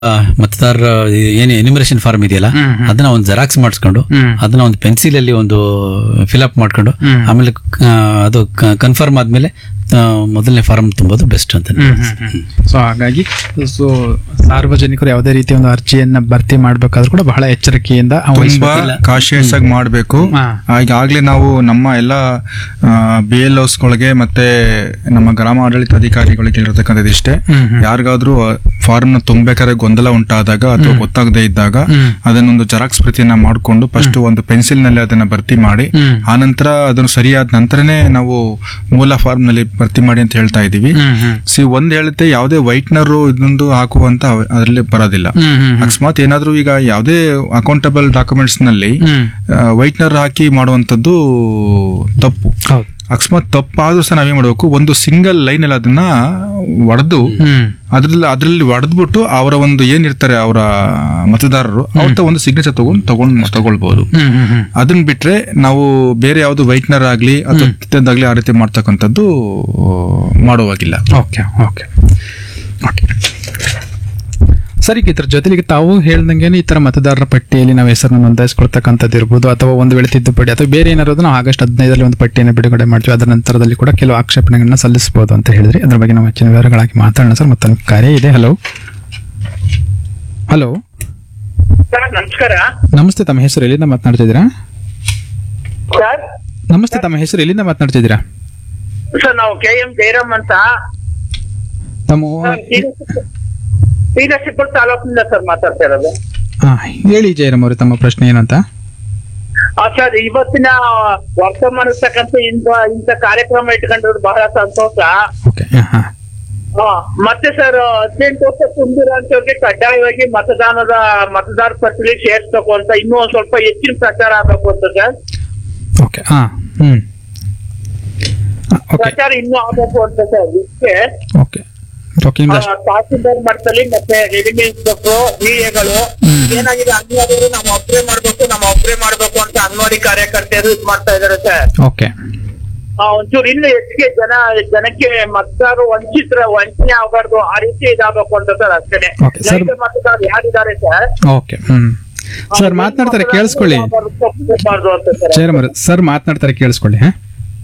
ಆ, ಮತದಾರರ ಏನು ಎನಿಮರೇಷನ್ ಫಾರ್ಮ್ ಇದೆಯಲ್ಲ ಹ್ಮ್, ಹ್ಮ್. ಅದನ್ನ ಒಂದು ಜೆರಾಕ್ಸ್ ಮಾಡಿಸ್ಕೊಂಡು ಹ್ಮ್. ಅದನ್ನ ಒಂದು ಪೆನ್ಸಿಲ್ ಅಲ್ಲಿ ಒಂದು ಫಿಲ್ಅಪ್ ಮಾಡ್ಕೊಂಡು ಹ್ಮ್. ಆಮೇಲೆ ಆ, ಅದು ಕನ್ಫರ್ಮ್ ಆದ್ಮೇಲೆ ಆ, ಮೊದಲನೇ ಫಾರ್ಮ್ ತುಂಬೋದು ಬೆಸ್ಟ್ ಅಂತ ಸೊ ಹಾಗಾಗಿ ಸೊ ಸಾರ್ವಜನಿಕರು ಯಾವುದೇ ರೀತಿಯ ಒಂದು ಅರ್ಜಿಯನ್ನ ಭರ್ತಿ ಮಾಡ್ಬೇಕಾದ್ರೂ ಕೂಡ ಬಹಳ ಎಚ್ಚರಿಕೆಯಿಂದ ತುಂಬಾ ವಹಿಸ್ಬೇಕು. ಕಾಶಿಯಸ್ ಆಗಿ ಮಾಡಬೇಕು ಹಾ. ಈಗಾಗಲೇ ನಾವು ನಮ್ಮ ಎಲ್ಲ ಬಿ ಎಲ್ ಗಳಿಗೆ ಮತ್ತೆ ನಮ್ಮ ಗ್ರಾಮ ಆಡಳಿತ ಅಧಿಕಾರಿಗಳಿಗೆ ಇರತಕ್ಕಂಥದ್ದು ಇಷ್ಟೇ ಹ್ಮ್, ಹ್ಮ್. ಯಾರಿಗಾದ್ರೂ ಫಾರ್ಮ್ ನ ತುಂಬಬೇಕಾದ್ರೆ ಗೊಂದಲ ಉಂಟಾದಾಗ ಅಥವಾ ಗೊತ್ತಾಗದೇ ಇದ್ದಾಗ ಹ್ಮ್. ಅದನ್ನೊಂದು ಜೆರಾಕ್ಸ್ ಪ್ರತಿಯನ್ನ ಮಾಡಿಕೊಂಡು ಫಸ್ಟ್ ಒಂದು ಪೆನ್ಸಿಲ್ ನಲ್ಲಿ ಅದನ್ನ ಭರ್ತಿ ಮಾಡಿ ಹ್ಮ್. ಆನಂತರ ಅದನ್ನು ಸರಿಯಾದ ನಂತರನೇ ನಾವು ಮೂಲ ಫಾರ್ಮ್ ನಲ್ಲಿ ಭರ್ತಿ ಮಾಡಿ ಅಂತ ಹೇಳ್ತಾ ಇದೀವಿ ಹ್ಮ್, ಹ್ಮ್. ಸಿ ಒಂದ್ ಹೇಳುತ್ತೆ ಯಾವುದೇ ವೈಟ್ನರ್ ಇದೊಂದು ಹಾಕುವಂತ ಅದರಲ್ಲಿ ಬರೋದಿಲ್ಲ ಹ್ಮ್, ಹ್ಮ್, ಹ್ಮ್. ಅಕಸ್ಮಾತ್ ಏನಾದ್ರೂ ಈಗ ಯಾವುದೇ ಅಕೌಂಟಬಲ್ ಡಾಕ್ಯುಮೆಂಟ್ಸ್ ನಲ್ಲಿ ಹ್ಮ್. ವೈಟ್ನರ್ ಹಾಕಿ ಮಾಡುವಂತದ್ದು ತಪ್ಪು ಹೌದು ಅಕಸ್ಮಾತ್ ತಪ್ಪಾದ್ರೂ ಸಹ ನಾವೇನ್ ಮಾಡ್ಬೇಕು ಒಂದು ಸಿಂಗಲ್ ಲೈನ್ ಅಲ್ಲಿ ಅದನ್ನ ಒಡೆದು ಹ್ಮ್ ಅದ್ರಲ್ಲಿ ಅದ್ರಲ್ಲಿ ಹೊಡೆದ್ಬಿಟ್ಟು ಅವರ ಒಂದು ಏನಿರ್ತಾರೆ ಅವರ ಮತದಾರರು ಅವ್ರ ಒಂದು ಸಿಗ್ನೇಚರ್ ತಗೊಂಡು ತಗೊಂಡ್ ತಗೊಳ್ಬಹುದು ಹ್ಮ್ ಹ್ಮ್ ಹ್ಮ್ ಅದನ್ನ ಬಿಟ್ರೆ ನಾವು ಬೇರೆ ಯಾವ್ದು ವೈಟ್ನರ್ ಆಗ್ಲಿ ಅಥವಾ ಕಿತ್ತದ್ದಾಗ್ಲಿ ಆ ರೀತಿ ಮಾಡ್ತಕ್ಕಂಥದ್ದು ಮಾಡುವಾಗಿಲ್ಲ ಓಕೆ ಓಕೆ ಓಕೆ ಸರಿ ಇದ್ರ ಜೊತೆಗೆ ತಾವು ಹೇಳ್ದಂಗೆ ಈ ತರ ಮತದಾರರ ಪಟ್ಟಿಯಲ್ಲಿ ನಾವು ಹೆಸರನ್ನು ನೋಂದಾಯಿಸ್ಕೊಳ್ತಕ್ಕಂಥದ್ದು ಇರ್ಬೋದು ಅಥವಾ ಒಂದು ವೇಳೆ ತಿದ್ದುಪಡಿ ಅಥವಾ ಬೇರೆ ಏನಾದ್ರು ನಾವು ಆಗಸ್ಟ್ ಹದಿನೈದರಲ್ಲಿ ಒಂದು ಪಟ್ಟಿಯನ್ನು ಬಿಡುಗಡೆ ಮಾಡ್ತೀವಿ ಅದರ ನಂತರದಲ್ಲಿ ಕೂಡ ಕೆಲವು ಆಕ್ಷೇಪಣೆಗಳನ್ನ ಸಲ್ಲಿಸಬಹುದು ಅಂತ ಹೇಳಿದ್ರಿ ಅದ್ರ ಬಗ್ಗೆ ನಾವು ಹೆಚ್ಚಿನ ವಿವರಗಳಾಗಿ ಮಾತಾಡೋಣ ಸರ್ ಮತ್ತೊಂದು ಕಾರ್ಯ ಇದೆ ಹಲೋ ಹಲೋ ಸರ್ ನಮಸ್ಕಾರ ನಮಸ್ತೆ ತಮ್ಮ ಹೆಸರು ಎಲ್ಲಿಂದ ಮಾತನಾಡ್ತಿದ್ದೀರಾ ಸರ್ ನಮಸ್ತೆ ತಮ್ಮ ಹೆಸರು ಎಲ್ಲಿಂದ ಮಾತನಾಡ್ತಿದ್ದೀರಾ ಸರ್ ನಾವು ಕೆ ಎಂ ಜಯರಾಮ್ ಅಂತ ತಮ್ಮ ಶ್ರೀನರಸೀಪುರ ತಾಲೂಕಿನಿಂದ ಸರ್ ಮಾತಾಡ್ತಾ ಇರೋದು ಹಾ ಹೇಳಿ ಜಯರಾಮ್ ಅವರೇ ತಮ್ಮ ಪ್ರಶ್ನೆ ಏನಂತ ಆ, ಸರ್ ಇವತ್ತಿನ ವರ್ತಮಾನ ಇರ್ತಕ್ಕಂಥ ಇಂಥ ಇಂಥ ಕಾರ್ಯಕ್ರಮ ಇಟ್ಕೊಂಡಿರೋದು ಬಹಳ ಸಂತೋಷ ಓಕೆ ಹಾ ಆ, ಮತ್ತೆ ಸರ್ ಹದಿನೆಂಟು ವರ್ಷ ತುಂಬಿರೋಂಥವ್ರಿಗೆ ಕಡ್ಡಾಯವಾಗಿ ಮತದಾನದ ಮತದಾರ ಪಟ್ಟಿಲಿ ಸೇರ್ಸ್ಬೇಕು ಅಂತ ಇನ್ನೂ ಒಂದ್ ಸ್ವಲ್ಪ ಹೆಚ್ಚಿನ ಪ್ರಚಾರ ಆಗ್ಬೇಕು ಅಂತ ಸರ್ ಓಕೆ ಹಾ ಹ್ಮ್ ಓಕೆ ಪ್ರಚಾರ ಇನ್ನೂ ಆಗ್ಬೇಕು ಅಂತ ಸರ್ ಇದಕ್ಕೆ ಓಕೆ ಓಕೆ ನಿಮ್ದು ಅಷ್ಟು ತಹಸೀಲ್ದಾರ್ ಮಟ್ಟದಲ್ಲಿ ಮತ್ತೆ ರೆವಿನ್ಯೂ ಇನ್ಸ್ಪೆಕ್ಟರ್ ವಿಎಗಳು ಏನಾಗಿದೆ ಅಂಗನವಾಡಿಯವರು ನಾವು ಒಬ್ಬರೇ ಮಾಡ್ಬೇಕು ನಾವು ಒಬ್ಬರೇ ಮಾಡ್ಬೇಕು ಅಂತ ಅಂಗನವಾಡಿ ಕಾರ್ಯಕರ್ತೆಯರು ಇದು ಮಾಡ್ತಾ ಇದಾರೆ ಸರ್ ಓಕೆ ಆ, ಒಂಚೂರು ಇನ್ನು ಹೆಚ್ಚಿಗೆ ಜನ ಜನಕ್ಕೆ ಮತದಾರರು ವಂಚಿತರ ವಂಚನೆ ಆಗಬಾರ್ದು ಆ ರೀತಿ ಇದಾಗಬೇಕು ಅಂತ ಸರ್ ಅಷ್ಟೇನೆ Okay, sir. ನೈಜ ಮತದಾರರು ಯಾರಿದ್ದಾರೆ ಸರ್ ಓಕೆ ಹ್ಮ್ ಸರ್ ಮಾತನಾಡ್ತಾರೆ ಕೇಳಿಸ್ಕೊಳ್ಳಿ ತಪ್ಪಬಾರ್ದು ಅಂತ ಸರ್ ಜಯರಾಮ್ ಅವ್ರೆ ಸರ್ ಮಾತನಾಡ್ತಾರೆ ಕೇಳಿಸ್ಕೊಳ್ಳಿ ಹಾ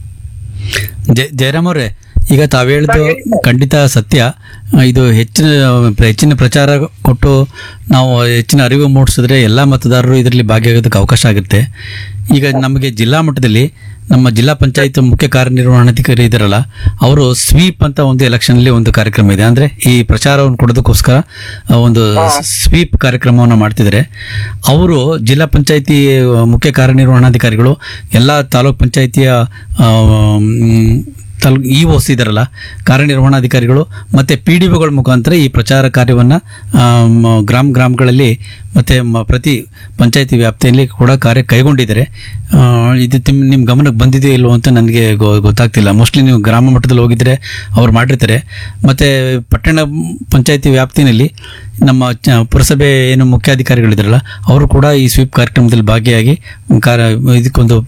ಜಯ ಜಯರಾಮ್ ಅವರೇ ಈಗ ತಾವು ಹೇಳಿದ್ದು ಖಂಡಿತ ಸತ್ಯ ಆ, ಇದು ಹೆಚ್ಚಿನ ಹೆಚ್ಚಿನ ಪ್ರಚಾರ ಕೊಟ್ಟು ನಾವು ಹೆಚ್ಚಿನ ಅರಿವು ಮೂಡಿಸಿದ್ರೆ ಎಲ್ಲ ಮತದಾರರು ಇದರಲ್ಲಿ ಭಾಗಿಯಾಗೋದಕ್ಕೆ ಅವಕಾಶ ಆಗುತ್ತೆ ಈಗ ನಮಗೆ ಜಿಲ್ಲಾ ಮಟ್ಟದಲ್ಲಿ ನಮ್ಮ ಜಿಲ್ಲಾ ಪಂಚಾಯತ್ ಮುಖ್ಯ ಕಾರ್ಯನಿರ್ವಹಣಾಧಿಕಾರಿ ಇದಾರಲ್ಲ ಅವರು ಸ್ವೀಪ್ ಅಂತ ಒಂದು ಎಲೆಕ್ಷನ್ಲಿ ಒಂದು ಕಾರ್ಯಕ್ರಮ ಇದೆ ಅಂದ್ರೆ ಈ ಪ್ರಚಾರವನ್ನು ಕೊಡೋದಕ್ಕೋಸ್ಕರ ಆ, ಒಂದು ಸ್ವೀಪ್ ಕಾರ್ಯಕ್ರಮವನ್ನು ಮಾಡ್ತಿದ್ದಾರೆ ಅವರು ಜಿಲ್ಲಾ ಪಂಚಾಯತಿ ಮುಖ್ಯ ಕಾರ್ಯನಿರ್ವಹಣಾಧಿಕಾರಿಗಳು ಎಲ್ಲ ತಾಲೂಕ್ ಪಂಚಾಯತಿಯ ಆ, ಮ್, ತಾಲೂಕ್ ಇ ಓಸ್ ಇದಾರಲ್ಲ ಕಾರ್ಯನಿರ್ವಹಣಾಧಿಕಾರಿಗಳು ಮತ್ತೆ ಪಿ ಡಿ ಒಗಳ ಮುಖಾಂತರ ಈ ಪ್ರಚಾರ ಕಾರ್ಯವನ್ನ ಆ, ಮ, ಗ್ರಾಮ ಗ್ರಾಮಗಳಲ್ಲಿ ಮತ್ತೆ ಮ- ಪ್ರತಿ ಪಂಚಾಯತಿ ವ್ಯಾಪ್ತಿಯಲ್ಲಿ ಕೂಡ ಕಾರ್ಯ ಕೈಗೊಂಡಿದ್ದಾರೆ ಆ, ಇದು ತಿಮ್- ನಿಮ್ ಗಮನಕ್ಕೆ ಬಂದಿದೆಯೋ ಇಲ್ವೋ ಅಂತ ನನಗೆ ಗೊತ್ತಾಗ್ತಿಲ್ಲ ಮೋಸ್ಟ್ಲಿ ನೀವು ಗ್ರಾಮ ಮಟ್ಟದಲ್ಲಿ ಹೋಗಿದ್ರೆ ಅವ್ರು ಮಾಡಿರ್ತಾರೆ ಮತ್ತೆ ಪಟ್ಟಣ ಪಂಚಾಯತಿ ವ್ಯಾಪ್ತಿನಲ್ಲಿ ನಮ್ಮ ಚ- ಪುರಸಭೆ ಏನು ಮುಖ್ಯಾಧಿಕಾರಿಗಳಿದಾರಲ್ಲ ಅವರು ಕೂಡ ಈ ಸ್ವೀಪ್ ಕಾರ್ಯಕ್ರಮದಲ್ಲಿ ಭಾಗಿಯಾಗಿ ಕಾರ್ಯ ಇದಕ್ಕೊಂದು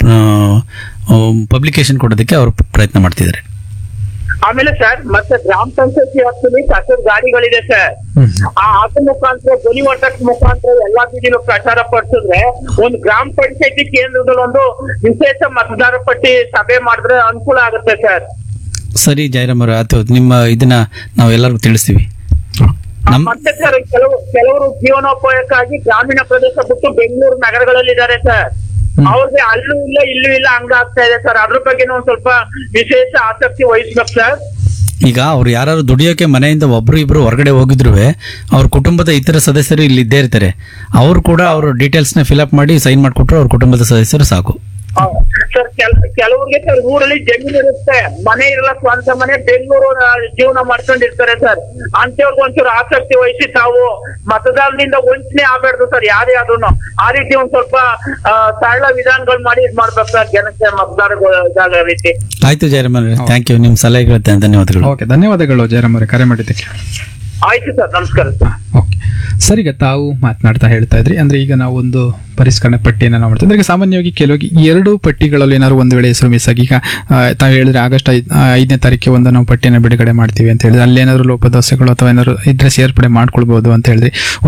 ಪಬ್ಲಿಕೇಶನ್ ಕೊಡೋದಕ್ಕೆ ಅವರು ಪ್ರಯತ್ನ ಮಾಡ್ತಿದ್ದಾರೆ ಆಮೇಲೆ ಸರ್ ಮತ್ತೆ ಗ್ರಾಮ ಪಂಚಾಯತಿ ವ್ಯಾಪ್ತಿಯಲ್ಲಿ ಕಸದ ಗಾಡಿಗಳಿದೆ ಸರ್ ಆ ಆಟೋ ಮುಖಾಂತರ ಧ್ವನಿ ವರ್ಧಕ ಮುಖಾಂತರ ಎಲ್ಲಾ ಬೀದಿಲೂ ಪ್ರಚಾರ ಪಡಿಸಿದ್ರೆ ಒಂದು ಗ್ರಾಮ ಪಂಚಾಯತಿ ಕೇಂದ್ರದಲ್ಲಿ ಒಂದು ವಿಶೇಷ ಮತದಾರ ಪಟ್ಟಿ ಸಭೆ ಮಾಡಿದ್ರೆ ಅನುಕೂಲ ಆಗುತ್ತೆ ಸರ್ ಸರಿ ಜಯರಾಮ್ ಅವರ ಆಯ್ತು ನಿಮ್ಮ ಇದನ್ನ ನಾವು ಎಲ್ಲರಿಗೂ ತಿಳಿಸ್ತೀವಿ ಆ, ನಮ್ ಮತ್ತೆ ಸರ್ ಕೆಲವು ಕೆಲವರು ಜೀವನೋಪಾಯಕ್ಕಾಗಿ ಗ್ರಾಮೀಣ ಪ್ರದೇಶ ಬಿಟ್ಟು ಬೆಂಗಳೂರು ನಗರಗಳಲ್ಲಿ ಇದ್ದಾರೆ ಸರ್ ಅವ್ರಿಗೆ ಅಲ್ಲೂ ಇಲ್ಲ ಇಲ್ಲೂ ಇಲ್ಲ ಹಂಗ ಆಗ್ತಾ ಇದೆ ಸರ್ ಅದ್ರ ಬಗ್ಗೆನೂ ಒಂದ್ ಸ್ವಲ್ಪ ವಿಶೇಷ ಆಸಕ್ತಿ ವಹಿಸ್ಬೇಕು ಸರ್ ಈಗ ಅವ್ರು ಯಾರು ದುಡಿಯೋಕೆ ಮನೆಯಿಂದ ಒಬ್ರು ಇಬ್ರು ಹೊರಗಡೆ ಹೋಗಿದ್ರು ಅವ್ರ ಕುಟುಂಬದ ಇತರ ಸದಸ್ಯರು ಇಲ್ಲಿ ಇದ್ದೇ ಇರ್ತಾರೆ ಅವರು ಕೂಡ ಅವರು ಡೀಟೇಲ್ಸ್ನ ಫಿಲ್ಅಪ್ ಮಾಡಿ ಸೈನ್ ಮಾಡಿಕೊಟ್ರು ಅವ್ರ ಕುಟುಂಬದ ಸದಸ್ಯರು ಸಾಕು ಆ, ಸರ್ ಕೆಲ ಕೆಲವ್ರಿಗೆ ಸರ್ ಊರಲ್ಲಿ ಜಮೀನು ಇರುತ್ತೆ ಮನೆ ಇರಲ್ಲ ಸ್ವಂತ ಮನೆ ಬೆಂಗಳೂರು ಆ, ಜೀವನ ಮಾಡ್ಕೊಂಡಿರ್ತಾರೆ ಸರ್ ಅಂತವ್ರಿಗೆ ಒಂಚೂರು ಆಸಕ್ತಿ ವಹಿಸಿ ತಾವು ಮತದಾರರಿಂದ ವಂಚನೆ ಆಗ್ಬಾರ್ದು ಸರ್ ಯಾರೇ ಆದ್ರೂ ಆ ರೀತಿ ಒಂದ್ ಸ್ವಲ್ಪ ಆ, ಸರಳ ವಿಧಾನಗಳು ಮಾಡಿ ಇದ್ ಮಾಡ್ಬೇಕು ಸರ್ ಜನಕ್ಕೆ ಮತದಾರಗಳು ಇದಾಗೋ ರೀತಿ ಆಯ್ತು ಜಯರಾಮ್ ಅವರೇ ಥ್ಯಾಂಕ್ ಯು ನಿಮ್ಮ ಸಲಹೆಗಳ ಧನ್ಯವಾದಗಳು ಓಕೆ ಧನ್ಯವಾದಗಳು ಜಯರಾಮ್ ಅವರೇ ಕರೆ ಮಾಡಿದ್ದಕ್ಕೆ ಆಯ್ತು ಸರ್ ನಮಸ್ಕಾರ ಸರ್ ಓಕೆ ಸರ್ ಈಗ ತಾವು ಮಾತನಾಡ್ತಾ ಹೇಳ್ತಾ ಇದ್ರಿ ಅಂದ್ರೆ ಈಗ ನಾವು ಒಂದು ಪರಿಷ್ಕರಣೆ ಪಟ್ಟಿಯನ್ನು ನಾವು ಮಾಡ್ತೀವಿ ಅಂದ್ರೆ ಈಗ ಸಾಮಾನ್ಯವಾಗಿ ಕೆಲವು ಎರಡು ಪಟ್ಟಿಗಳಲ್ಲಿ ಏನಾದ್ರು ಒಂದು ವೇಳೆ ಹೆಸರು ಮಿಸ್ ಆಗಿ ಈಗ ಆ, ತಾವು ಹೇಳಿದ್ರೆ ಆಗಸ್ಟ್ ಐದ್- ಆ, ಐದನೇ ತಾರೀಕಿಗೆ ಒಂದು ನಾವು ಪಟ್ಟಿಯನ್ನು ಬಿಡುಗಡೆ ಮಾಡ್ತೀವಿ ಅಂತ ಹೇಳಿದ್ರೆ ಅಲ್ಲಿ ಏನಾದ್ರು ಲೋಪದೋಷಗಳು ಅಥವಾ ಏನಾದ್ರು ಇದ್ರೆ ಸೇರ್ಪಡೆ ಮಾಡ್ಕೊಳ್ಬಹುದು ಅಂತ ಹೇಳಿದ್ರಿ